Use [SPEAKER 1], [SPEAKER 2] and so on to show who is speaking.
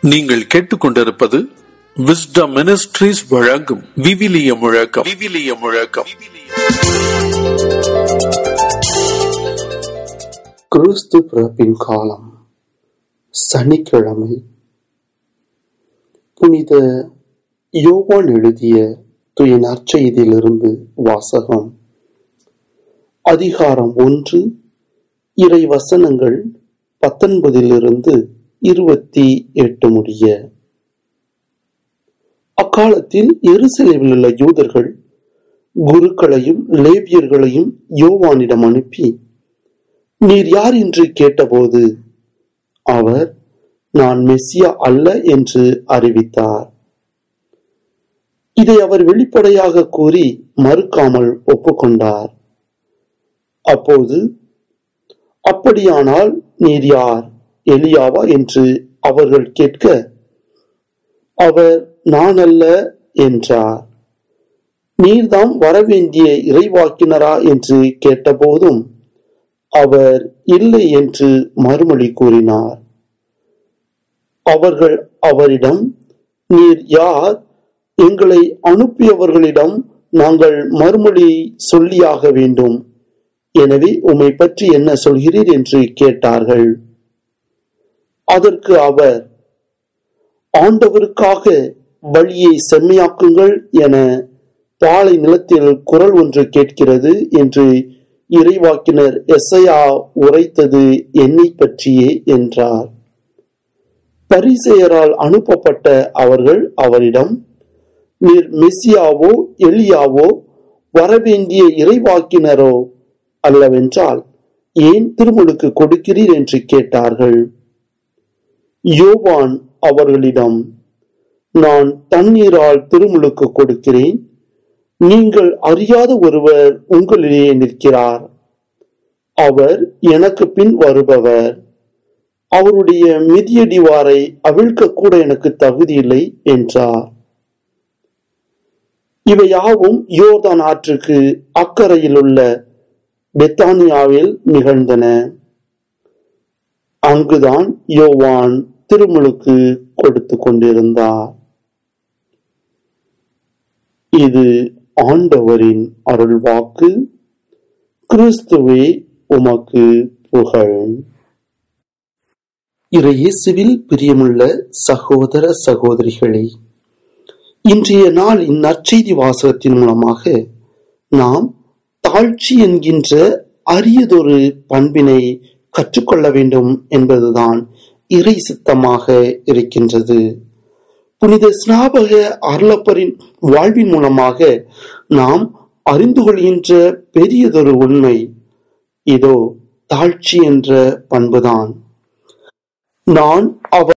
[SPEAKER 1] நீங்கள் கேட்டுக்கொண்டிருப்பது wisdom ministries வழங்கும் விவிலிய முழக்கம் விவிலிய முழக்கம்
[SPEAKER 2] கிறிஸ்து பிறப்பின் காலம் சனிக்கிழமை புனித யோவான் எழுதிய துய நற்செய்தியிலிருந்து வாசகம் அதிகாரம் ஒன்று இறை வசனங்கள் பத்தொன்பதிலிருந்து இருபத்தி எட்டு முடிய அக்காலத்தில் எருசலேமில் உள்ள யூதர்கள் குருக்களையும் லேவியர்களையும் யோவானிடம் அனுப்பி நீர் யார் என்று கேட்டபோது அவர் நான் மெஸ்ஸியா அல்ல என்று அறிவித்தார் இதை அவர் வெளிப்படையாக கூறி மறுக்காமல் ஒப்புக்கொண்டார் அப்போது அப்படியானால் நீர் யார் எலியாவா என்று அவர்கள் கேட்க அவர் நான் அல்ல என்றார் நீர்தாம் வரவேண்டிய இறைவாக்கினரா என்று கேட்டபோதும் அவர் இல்லை என்று மறுமொழி கூறினார் அவர்கள் அவரிடம் நீர் யார் எங்களை அனுப்பியவர்களிடம் நாங்கள் மறுமொழி சொல்லியாக வேண்டும் எனவே உம்மை பற்றி என்ன சொல்கிறீர் என்று கேட்டார்கள் அதற்கு அவர் ஆண்டவருக்காக வழியை செம்மையாக்குங்கள் என பாலை நிலத்தில் குரல் ஒன்று கேட்கிறது என்று இறைவாக்கினர் எஸ்ஐயா உரைத்தது என்னை பற்றியே என்றார் பரிசெயரால் அனுப்பப்பட்ட அவர்கள் அவரிடம் நீர் மெஸ்ஸியாவோ எலியாவோ வரவேண்டிய இறைவாக்கினரோ அல்லவென்றால் ஏன் திருமுழுக்கு கொடுக்கிறீர் என்று கேட்டார்கள் யோவான் அவர்களிடம் நான் தண்ணீரால் திருமுழுக்கு கொடுக்கிறேன் நீங்கள் அறியாத ஒருவர் உங்களிடையே நிற்கிறார் அவர் எனக்கு பின் வருபவர் அவருடைய மிதியடிவாரை அவிழ்க்க கூட எனக்கு தகுதியில்லை என்றார் இவை யாவும் யோர்தான் ஆற்றுக்கு அக்கறையில் உள்ள பெத்தானியாவில் நிகழ்ந்தன அங்குதான் யோவான் திருமுழுக்கு கொடுத்து கொண்டிருந்தார் இது ஆண்டவரின் அருள்வாக்கு கிறிஸ்துவே உமக்கு புகழ் இறையேசுவில் பிரியமுள்ள சகோதர சகோதரிகளே இன்றைய நாளின் நற்செய்தி வாசகத்தின் மூலமாக நாம் தாழ்ச்சி என்கின்ற அரியதொரு பண்பினை கற்றுக்கொள்ள வேண்டும் என்பதுதான் இறை சித்தமாக இருக்கின்றது புனித ஸ்நாபக அருளப்பரின் வாழ்வின் மூலமாக நாம் அறிந்து கொள்கின்ற பெரியதொரு உண்மை இதோ தாழ்ச்சி என்ற பண்புதான் நான் அவர்